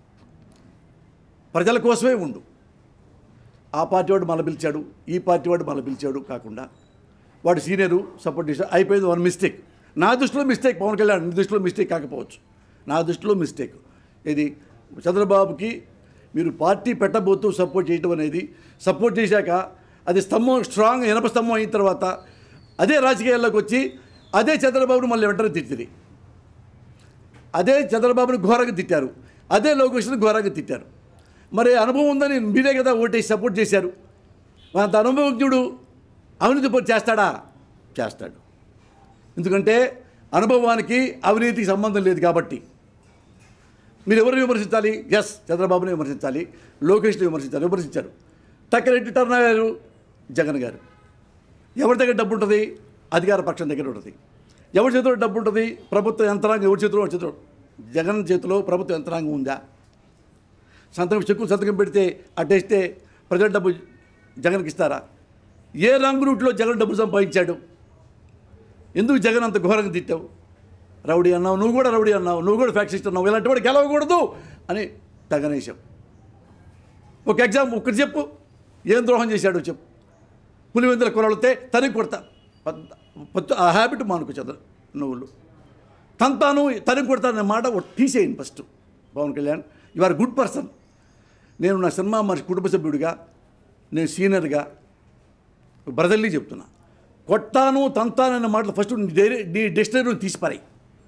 ప్రజల కోసమే ఉండు ఆ పార్టీ వాడు మళ్ళీ పిలిచాడు ఈ పార్టీ వాడు మళ్ళీ పిలిచాడు కాకుండా వాడు సీనియరు సపోర్ట్ చేశాడు అయిపోయింది వన్ మిస్టేక్ నా దృష్టిలో మిస్టేక్ పవన్ కళ్యాణ్ నీ దృష్టిలో మిస్టేక్ కాకపోవచ్చు నా దృష్టిలో మిస్టేక్ ఇది చంద్రబాబుకి మీరు పార్టీ పెట్టబోతూ సపోర్ట్ చేయటం అనేది సపోర్ట్ చేశాక అది స్తంభం స్ట్రాంగ్ ఇనప స్తంభం అయిన తర్వాత అదే రాజకీయాల్లోకి వచ్చి అదే చంద్రబాబును మళ్ళీ వెంటనే తిట్టిరి అదే చంద్రబాబుని ఘోరంగా తిట్టారు అదే లోకేష్ని ఘోరంగా తిట్టారు మరి అనుభవం ఉందని మీరే కదా ఓటేసి సపోర్ట్ చేశారు అంత అనుభవజ్ఞుడు అవినీతి పని చేస్తాడా చేస్తాడు ఎందుకంటే అనుభవానికి అవినీతికి సంబంధం లేదు కాబట్టి మీరు ఎవరిని విమర్శించాలి ఎస్ చంద్రబాబుని విమర్శించాలి లోకేష్ని విమర్శించాలి విమర్శించారు టక్కరెడ్డి టర్న్ అయ్యారు జగన్ గారు ఎవరి దగ్గర డబ్బు ఉంటుంది అధికార పక్షం దగ్గర ఉంటుంది ఎవరి చేతిలో డబ్బు ఉంటుంది ప్రభుత్వ యంత్రాంగం ఎవరి చేతిలో ఎవరి చేతిలో జగన్ చేతిలో ప్రభుత్వ యంత్రాంగం ఉందా సంతకం చెక్కు సంతకం పెడితే అట్టేస్తే ప్రజల డబ్బు జగన్కి ఇస్తారా ఏ రంగు రూట్లో జగన్ డబ్బులు సంపాదించాడు ఎందుకు జగన్ అంత ఘోరంగా తిట్టావు రౌడీ అన్నావు నువ్వు కూడా రౌడీ అన్నావు నువ్వు కూడా ఫ్యాక్సిస్ట్ అన్నావు ఇలాంటి వాడు గెలవకూడదు అని తగనేశాం ఒక ఎగ్జామ్ ఒక్కటి చెప్పు ఏం ద్రోహం చేశాడో చెప్పు పులివెందుల కురలితే తనకి కొడతా పద్ద- పద్ద- ఆ హ్యాబిట్ మానుకో చదువు నువ్వులు తంతాను తనకి కొడతాననే మాట ఒకటి తీసేయండి first Pawan Kalyan you are good person నేను నా సినిమా మనిషి కుటుంబ సభ్యుడిగా నేను సీనియర్గా బ్రదర్లీ చెప్తున్నా కొట్టాను తంతానన్న మాటలు ఫస్ట్ నీ డైరీ- నీ డిక్షనరీని తీసిపారాయి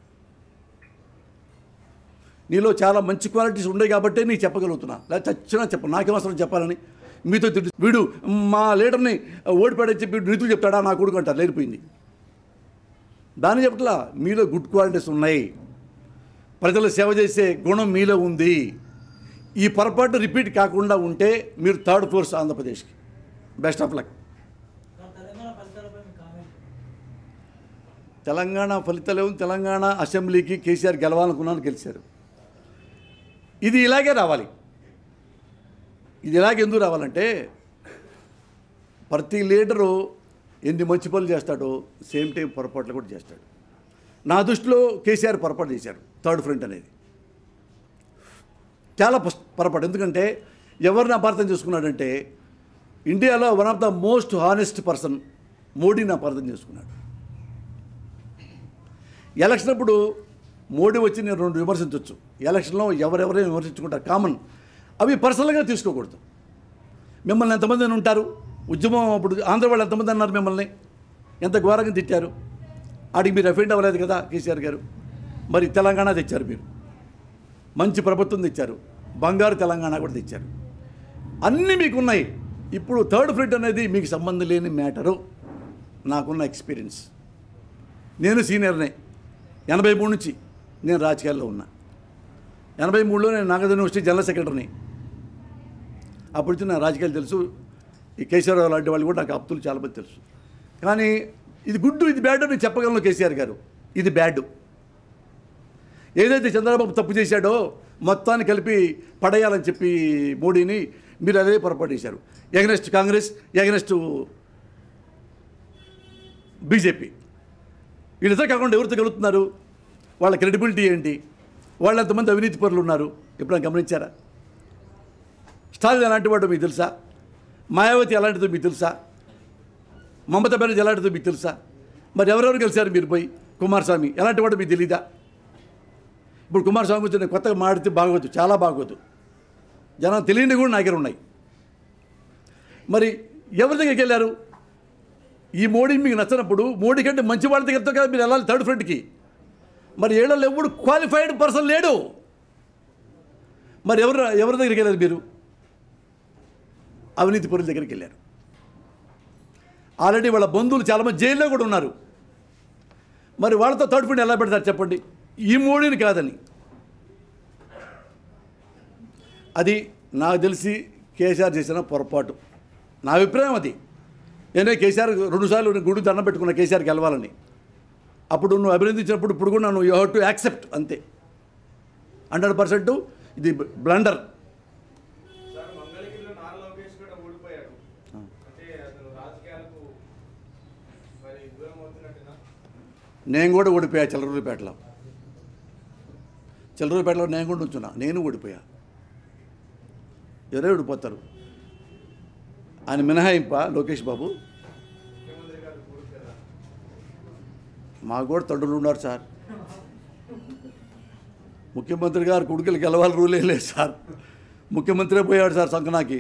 నీలో చాలా మంచి క్వాలిటీస్ ఉన్నాయి కాబట్టే నీకు చెప్పగలుగుతున్నా లేదా చచ్చినా చెప్ప నాకేం అవసరం చెప్పాలని మీతో తిట్టు వీడు మా లీడర్ని ఓడిపాడని చెప్పి వీడు నీతులు చెప్తాడా నా కొడుకు అంటారు లేరిపోయింది దాన్ని చెప్పట్లా మీలో గుడ్ క్వాలిటీస్ ఉన్నాయి ప్రజలు సేవ చేసే గుణం మీలో ఉంది ఈ పొరపాటు రిపీట్ కాకుండా ఉంటే మీరు థర్డ్ ఫోర్స్ ఆంధ్రప్రదేశ్కి best of luck sir Telangana ఫలితాలపై మీ కామెంట్ తెలంగాణ ఫలితాలు తెలంగాణ అసెంబ్లీకి కేసీఆర్ గెలవాలనుకున్నాను గెలిచారు ఇది ఇలాగే రావాలి ఇది ఇలాగే ఎందుకు రావాలంటే ప్రతి లీడరు ఎన్ని మంచి పనులు చేస్తాడో సేమ్ టైం పొరపాట్లు కూడా చేస్తాడు నా దృష్టిలో కేసీఆర్ పొరపాటు చేశారు థర్డ్ ఫ్రంట్ అనేది చాలా పస్- పొరపాటు ఎందుకంటే ఎవరిని అపార్థం చేసుకున్నాడంటే ఇండియాలో one of the most honest person మోడీని అపార్థం చేసుకున్నాడు ఎలక్షన్ అప్పుడు మోడీ వచ్చి నేను రెండు విమర్శించవచ్చు ఎలక్షన్లో ఎవరెవరైనా విమర్శించుకుంటారు కామన్ అవి పర్సనల్గా తీసుకోకూడదు మిమ్మల్ని ఎంతమంది ఉంటారు ఉద్యమం అప్పుడు ఆంధ్ర వాళ్ళు ఎంతమంది అన్నారు మిమ్మల్ని ఎంత ఘోరంగా తిట్టారు ఆడికి మీరు అఫెండ్ అవ్వలేదు కదా కేసీఆర్ గారు మరి తెలంగాణ తెచ్చారు మీరు మంచి ప్రభుత్వం తెచ్చారు బంగారు తెలంగాణ కూడా తెచ్చారు అన్నీ మీకు ఉన్నాయి ఇప్పుడు థర్డ్ ఫ్రంట్ అనేది మీకు సంబంధం లేని మ్యాటరు నాకున్న ఎక్స్పీరియన్స్ నేను సీనియర్నే ఎనభై మూడు నుంచి నేను రాజకీయాల్లో ఉన్నా ఎనభై మూడులో నేను నాగార్జున యూనివర్సిటీ జనరల్ సెక్రటరీని అప్పటి నుంచి నా రాజకీయాలు తెలుసు ఈ కేసీఆర్ లాంటి వాళ్ళు కూడా నాకు అప్తులు చాలామంది తెలుసు కానీ ఇది గుడ్ ఇది బ్యాడ్ అని చెప్పగలను కేసీఆర్ గారు ఇది బ్యాడ్ ఏదైతే చంద్రబాబు తప్పు చేశాడో మొత్తాన్ని కలిపి పడేయాలని చెప్పి మోడీని మీరు అదే పొరపాటు చేశారు ఎగనెస్ట్ కాంగ్రెస్ ఎగనెస్ట్ బీజేపీ వీళ్ళిద్దరు కాకుండా ఎవరితో గెలుస్తున్నారు వాళ్ళ క్రెడిబిలిటీ ఏంటి వాళ్ళు ఎంతమంది అవినీతి పరులు ఉన్నారు ఎప్పుడైనా గమనించారా స్టాలిన్ ఎలాంటి వాడు మీకు తెలుసా మాయావతి ఎలాంటిదో మీకు తెలుసా మమతా బెనర్జీ ఎలాంటిదో మీకు తెలుసా మరి ఎవరెవరు గెలిచారు మీరు పోయి కుమారస్వామి ఎలాంటి వాడు మీకు తెలీదా ఇప్పుడు కుమారస్వామి గురించి నేను కొత్తగా మాడితే బాగోదు చాలా బాగోదు జనం తెలియని కూడా నా దగ్గర ఉన్నాయి మరి ఎవరి దగ్గరికి వెళ్ళారు ఈ మోడీ మీకు నచ్చినప్పుడు మోడీ కంటే మంచి వాళ్ళ దగ్గరతో కదా మీరు వెళ్ళాలి థర్డ్ ఫ్రంట్కి మరి ఏళ్ళలో ఎప్పుడు క్వాలిఫైడ్ పర్సన్ లేడు మరి ఎవరు ఎవరి దగ్గరికి వెళ్ళారు మీరు అవినీతి పరుల దగ్గరికి వెళ్ళారు ఆల్రెడీ వాళ్ళ బంధువులు చాలామంది జైల్లో కూడా ఉన్నారు మరి వాళ్ళతో థర్డ్ ఫ్రంట్ ఎలా పెడతారు చెప్పండి ఈ మోడీని కాదని అది నాకు తెలిసి కేసీఆర్ చేసిన పొరపాటు నా అభిప్రాయం అది నేనే కేసీఆర్ రెండుసార్లు నేను గుడి దండం పెట్టుకున్న కేసీఆర్ గెలవాలని అప్పుడు నువ్వు అభినందించినప్పుడు ఇప్పుడు కూడా నువ్వు యూ హ్యావ్ టు యాక్సెప్ట్ అంతే హండ్రెడ్ పర్సెంట్ ఇది బ్లండర్ సార్ మంగళగిరిలో నారా లోకేష్ కూడా ఓడిపోయాడు అంటే అతను రాజకీయాలకు మరి దూరం అవుతున్నట్టుగా నేను కూడా ఓడిపోయా చిల్లరూరుపేటలో చిల్లరూరుపేటలో నేను కూడా ఉంచున్నా నేను ఓడిపోయా ఎవరే ఓడిపోతారు ఆయన మినహాయింప లోకేష్ బాబు ముఖ్యమంత్రి గారు కొడుకు కదా మాకు కూడా తండ్రులు ఉన్నారు సార్ ముఖ్యమంత్రి గారు కొడుకులు గెలవాలి రూలే లేదు సార్ ముఖ్యమంత్రి పోయాడు సార్ సంకనాకి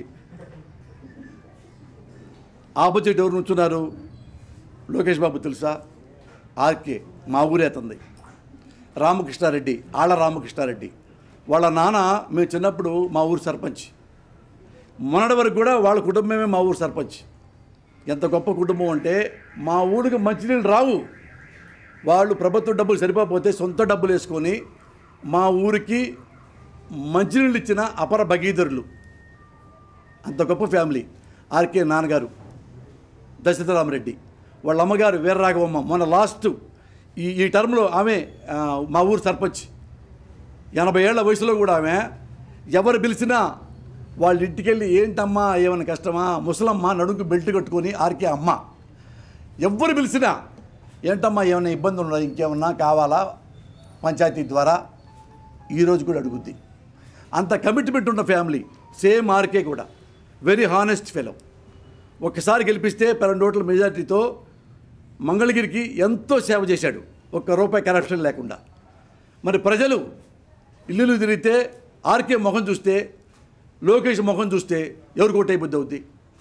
ఆపోజిట్ ఎవరు నుంచున్నారు లోకేష్ బాబు తెలుసా ఆర్కే మా ఊరే అతంది రామకృష్ణారెడ్డి ఆళ్ళ రామకృష్ణారెడ్డి వాళ్ళ నాన్న మేము చిన్నప్పుడు మా ఊరు సర్పంచ్ మొన్నటి వరకు కూడా వాళ్ళ కుటుంబమే మా ఊరు సర్పంచ్ ఎంత గొప్ప కుటుంబం అంటే మా ఊరికి మంచినీళ్ళు రావు వాళ్ళు ప్రభుత్వ డబ్బులు సరిపోతే సొంత డబ్బులు వేసుకొని మా ఊరికి మంచినీళ్ళు ఇచ్చిన అపర భగీధరులు అంత గొప్ప ఫ్యామిలీ ఆర్కే నాన్నగారు దశరథరామరెడ్డి వాళ్ళ అమ్మగారు వీరరాఘవమ్మ మొన్న లాస్ట్ ఈ ఈ టర్మ్లో ఆమె ఆ, మా ఊరు సర్పంచ్ ఎనభై ఏళ్ల వయసులో కూడా ఆమె ఎవరు పిలిచినా వాళ్ళ ఇంటికి వెళ్ళి ఏంటమ్మా ఏమైనా కష్టమా ముసలమ్మ నడుంకు బెల్ట్ కట్టుకొని ఆర్కే అమ్మ ఎవ్వరు పిలిచినా ఏంటమ్మా ఏమైనా ఇబ్బందులు ఉన్నాయి ఇంకేమన్నా కావాలా పంచాయతీ ద్వారా ఈరోజు కూడా అడుగుద్ది అంత కమిట్మెంట్ ఉన్న ఫ్యామిలీ సేమ్ ఆర్కే కూడా వెరీ హానెస్ట్ ఫెలో ఒక్కసారి గెలిపిస్తే పన్నెండు ఓట్ల మెజార్టీతో మంగళగిరికి ఎంతో సేవ చేశాడు ఒక్క రూపాయి కరప్షన్ లేకుండా మరి ప్రజలు ఇల్లులు తిరిగితే ఆర్కే ముఖం చూస్తే లోకేష్ ముఖం చూస్తే ఎవరు కొట్టే బుద్ధి అవుద్ది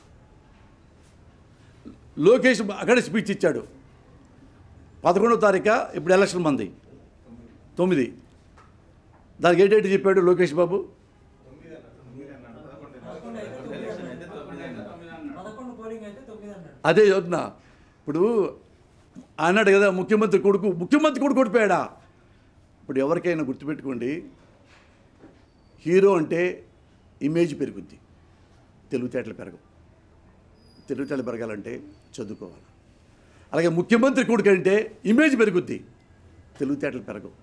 లోకేష్ అక్కడే స్పీచ్ ఇచ్చాడు పదకొండవ తారీఖు ఇప్పుడు ఎలక్షన్ మంది తొమ్మిది దానికి ఏ డేట్ చెప్పాడు లోకేష్ బాబు పదకొండు అయితే తొమ్మిది అన్నాడు. పదకొండు పోలింగ్ అయితే తొమ్మిది అన్నాడు అదే చదువుతున్నా ఇప్పుడు అన్నాడు కదా ముఖ్యమంత్రి కొడుకు ముఖ్యమంత్రి కొడుకు ఓడిపోయాడా ఇప్పుడు ఎవరికైనా గుర్తుపెట్టుకోండి హీరో అంటే ఇమేజ్ పెరుగుద్ది తెలివితేటలు పెరగవు తెలివితేటలు పెరగాలంటే చదువుకోవాలి అలాగే ముఖ్యమంత్రి కొడుకు అంటే ఇమేజ్ పెరుగుద్ది తెలివితేటలు పెరగవు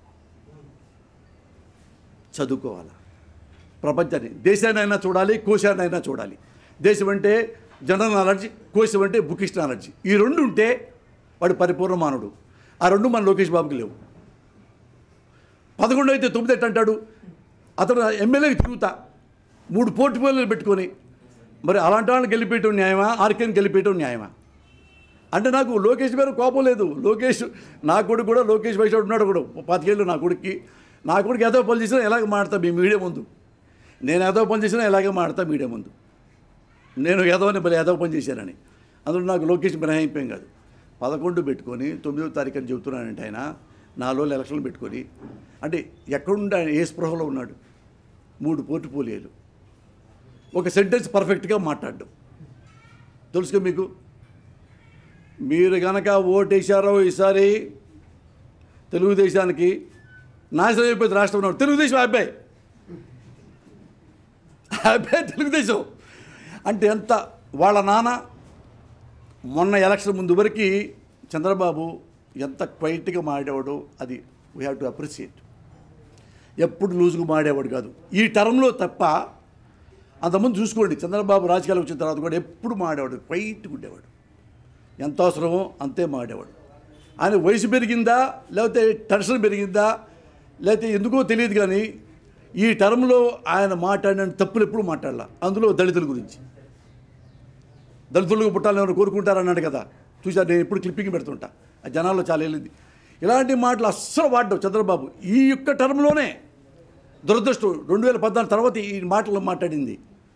చదువుకోవాలి ప్రపంచాన్ని దేశాన్నైనా చూడాలి కోశాన్నైనా చూడాలి దేశం అంటే జనరల్ నాలెడ్జ్ కోశం అంటే బుకిష్ నాలెడ్జ్ ఈ రెండు ఉంటే వాడు పరిపూర్ణ మానవుడు ఆ రెండు మన లోకేష్ బాబుకి లేవు పదకొండు అయితే తొమ్మిది ఎట్ట అంటాడు అతను ఎమ్మెల్యేకి తిరుగుతా మూడు పోర్టుఫోలియోలు పెట్టుకొని మరి అలాంటి వాళ్ళని గెలిపేయటం న్యాయమా ఆర్కేని గెలిపేయటం న్యాయమా అంటే నాకు లోకేష్ మీద కోపం లేదు లోకేష్ నా కొడుకు కూడా లోకేష్ వైశాడు ఉన్నాడు కూడా పాతికేళ్ళు నా కొడుక్కి నా కొడుకు ఏదో పని చేసినా ఎలాగ మాడతా మీ మీడియా ముందు నేను ఏదో పని చేసినా ఎలాగే మాడతా మీడియా ముందు నేను ఏదోని మరి ఏదో పని చేశానని అందులో నాకు లోకేష్ మినహాయింపేం కాదు పదకొండు పెట్టుకొని తొమ్మిదో తారీఖు అని చెబుతున్నానంటే ఆయన నాలుగు రోజులు ఎలక్షన్లు పెట్టుకొని అంటే ఎక్కడుండి ఆయన ఏ స్పృహలో ఉన్నాడు మూడు పోర్టుపోలియోలు ఒక సెంటెన్స్ పర్ఫెక్ట్గా మాట్లాడడం తెలుసుకో మీకు మీరు గనక ఓటేశారో ఈసారి తెలుగుదేశానికి నాశనం అయిపోయింది రాష్ట్రం ఉన్నాడు తెలుగుదేశం అబ్బాయి అబ్బాయి తెలుగుదేశం అంటే ఎంత వాళ్ళ నాన్న మొన్న ఎలక్షన్ ముందు వరకు చంద్రబాబు ఎంత క్వైట్గా మాడేవాడు అది వీ హ్యావ్ టు అప్రిషియేట్ ఎప్పుడు లూజుగా మాడేవాడు కాదు ఈ టర్మ్లో తప్ప అంతకుముందు చూసుకోండి చంద్రబాబు రాజకీయాలకు వచ్చిన తర్వాత కూడా ఎప్పుడు మాడేవాడు క్వైట్గా ఉండేవాడు ఎంత అవసరమో అంతే మాడేవాడు ఆయన వయసు పెరిగిందా లేకపోతే టెన్షన్ పెరిగిందా లేకపోతే ఎందుకో తెలియదు కానీ ఈ టర్మ్లో ఆయన మాట్లాడిన తప్పులు ఎప్పుడు మాట్లాడాల అందులో దళితుల గురించి దళితులకు పుట్టాలని ఎవరు కోరుకుంటారన్నాడు కదా చూసా నేను ఎప్పుడు క్లిప్పింగ్ పెడుతుంటా ఆ జనాల్లో చాలా వెళ్ళింది ఇలాంటి మాటలు అస్సలు వాడ్డావు చంద్రబాబు ఈ యొక్క టర్మ్లోనే దురదృష్టం రెండు వేల పద్నాలుగు తర్వాత ఈ మాటలు మాట్లాడింది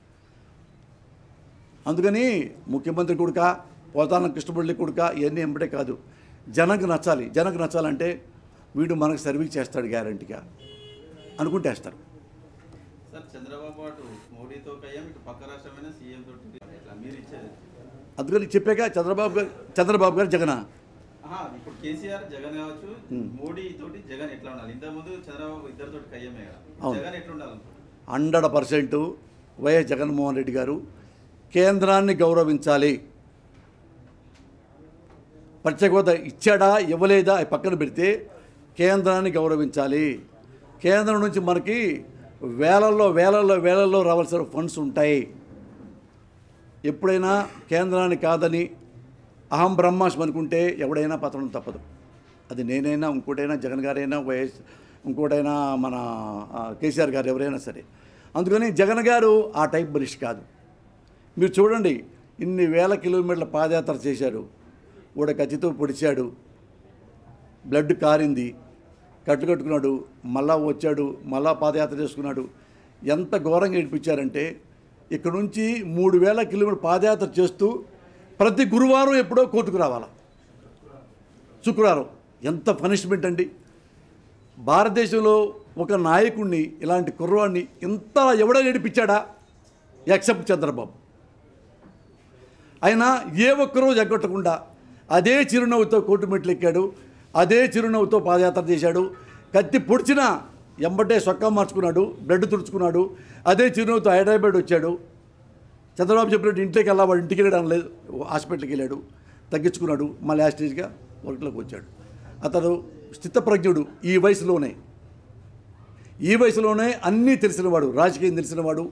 అందుకని ముఖ్యమంత్రి కొడుక పోతాన కృష్ణపల్లి కొడుక ఇవన్నీ ఎంబడే కాదు జనకు నచ్చాలి జనకు నచ్చాలంటే వీడు మనకు సర్వీస్ చేస్తాడు గ్యారంటీగా అనుకుంటే వేస్తారు సార్ చంద్రబాబు అటు మోడీతో కయ్యాం ఇటు పక్క రాష్ట్రమైన సీఎం తోటి ఇట్లా మీరు ఇచ్చేది అందుకని చెప్పాక చంద్రబాబు గారు చంద్రబాబు గారు జగన ఆహా, ఇప్పుడు కేసీఆర్ జగన్ కావచ్చు మోడీ తోటి జగన్ ఎట్లా ఉండాలి ఇంతకుముందు చంద్రబాబు ఇద్దరితోటి కయ్యమే కదా అవును. జగన్ ఎట్లా ఉండాలి hundred percent YS Jaganmohan Reddy garu కేంద్రాన్ని గౌరవించాలి ప్రత్యేక హోదా ఇచ్చాడా ఇవ్వలేదా అవి పక్కన పెడితే కేంద్రాన్ని గౌరవించాలి కేంద్రం నుంచి మనకి వేలల్లో వేలల్లో వేలల్లో రావాల్సిన ఫండ్స్ ఉంటాయి ఎప్పుడైనా కేంద్రాన్ని కాదని అహం బ్రహ్మాస్మి అనుకుంటే ఎవడైనా పతనం తప్పదు అది నేనైనా ఇంకోటైనా జగన్ గారైనా వైఎస్ ఇంకోటైనా మన ఆ, కేసీఆర్ గారు ఎవరైనా సరే అందుకని జగన్ గారు ఆ టైప్ మనిషి కాదు మీరు చూడండి ఇన్ని వేల కిలోమీటర్ల పాదయాత్ర చేశారు కూడా కత్తితో పొడిచాడు బ్లడ్ కారింది కట్టు కట్టుకున్నాడు మళ్ళా వచ్చాడు మళ్ళా పాదయాత్ర చేసుకున్నాడు ఎంత ఘోరంగా ఏడిపించారంటే ఇక్కడ నుంచి మూడు వేల కిలోమీటర్ పాదయాత్ర చేస్తూ ప్రతి గురువారం ఎప్పుడో కోర్టుకు రావాలా శుక్రవారం ఎంత పనిష్మెంట్ అండి భారతదేశంలో ఒక నాయకుడిని ఇలాంటి కుర్రవాడిని ఇంత ఎవడో ఏడిపించాడా ఎక్సెప్ట్ చంద్రబాబు అయినా ఏ ఒక్కరోజు ఎగ్గొట్టకుండా అదే చిరునవ్వుతో కోర్టు మెట్లు ఎక్కాడు అదే చిరునవ్వుతో పాదయాత్ర చేశాడు కత్తి పొడిచినా ఎంబటే సొక్కా మార్చుకున్నాడు బ్లడ్ తుడుచుకున్నాడు అదే చిరునవ్వుతో హైదరాబాద్ వచ్చాడు చంద్రబాబు చెప్పినట్టు ఇంట్లోకి వెళ్ళా వాడు ఇంటికి వెళ్ళడం లేదు హాస్పిటల్కి వెళ్ళాడు తగ్గించుకున్నాడు మళ్ళీ యాస్టేజ్గా వర్క్లోకి వచ్చాడు అతడు స్థితప్రజ్ఞుడు ఈ వయసులోనే ఈ వయసులోనే అన్నీ తెలిసినవాడు రాజకీయం తెలిసినవాడు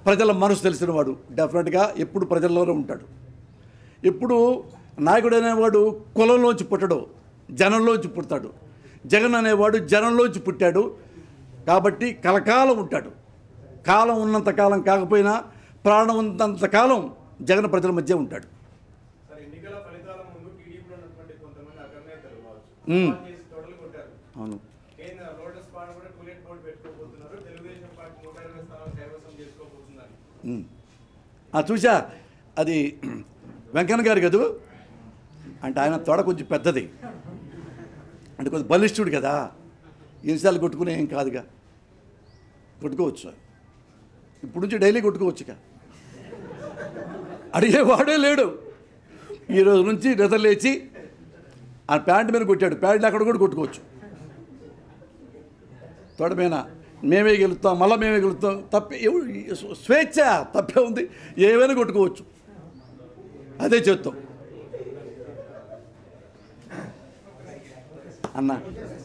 ప్రజల మనసు తెలిసినవాడు డెఫినెట్గా ఎప్పుడు ప్రజల్లోనే ఉంటాడు ఎప్పుడు నాయకుడు అనేవాడు కులంలోంచి పుట్టడు జనంలోంచి పుడతాడు జగన్ అనేవాడు జనంలోంచి పుట్టాడు కాబట్టి కలకాలం ఉంటాడు కాలం ఉన్నంత కాలం కాకపోయినా ప్రాణం ఉన్నంత కాలం జగన్ ప్రజల మధ్య ఉంటాడు సార్ ఎన్నికల ఫలితాల ముందు టీడీపీలో ఉన్నటువంటి కొంతమంది అగ్రనేతలు కావచ్చు మ్మ్. సవాల్ చేసి తొడలు కొట్టారు అవును కేంద్ర లోటస్ పార్టీ కూడా టూలెట్ బోర్డు పెట్టుకోబోతున్నారు తెలుగుదేశం పార్టీ నూట ఇరవై స్థానాలు కైవసం చేసుకోబోతుందని ఉమ్. ఆ చూసా అది వెంకన్న గారు కదూ అంటే ఆయన తొడ కొంచెం పెద్దది అంటే కొంచెం బలిష్ఠుడు కదా ఎన్నిసార్లు కొట్టుకునే ఏం కాదుగా కొట్టుకోవచ్చు ఇప్పుడు నుంచి డైలీ కొట్టుకోవచ్చుగా అడిగేవాడే లేడు ఈరోజు నుంచి నిద్ర లేచి ఆ ప్యాంట్ మీద కొట్టాడు ప్యాంట్ అక్కడ కూడా కొట్టుకోవచ్చు తోట మీద మేమే గెలుస్తాం మళ్ళీ మేమే గెలుస్తాం తప్పే ఎవ- స్వేచ్ఛ తప్పే ఉంది ఏమైనా కొట్టుకోవచ్చు అదే చేస్తాం అన్న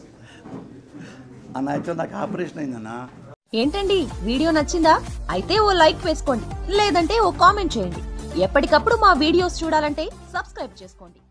అన్న అయితే నాకు ఆపరేషన్ అయిందన్నా ఏంటండి వీడియో నచ్చిందా అయితే ఓ లైక్ వేసుకోండి లేదంటే ఓ కామెంట్ చేయండి ఎప్పటికప్పుడు మా వీడియోస్ చూడాలంటే సబ్స్క్రైబ్ చేసుకోండి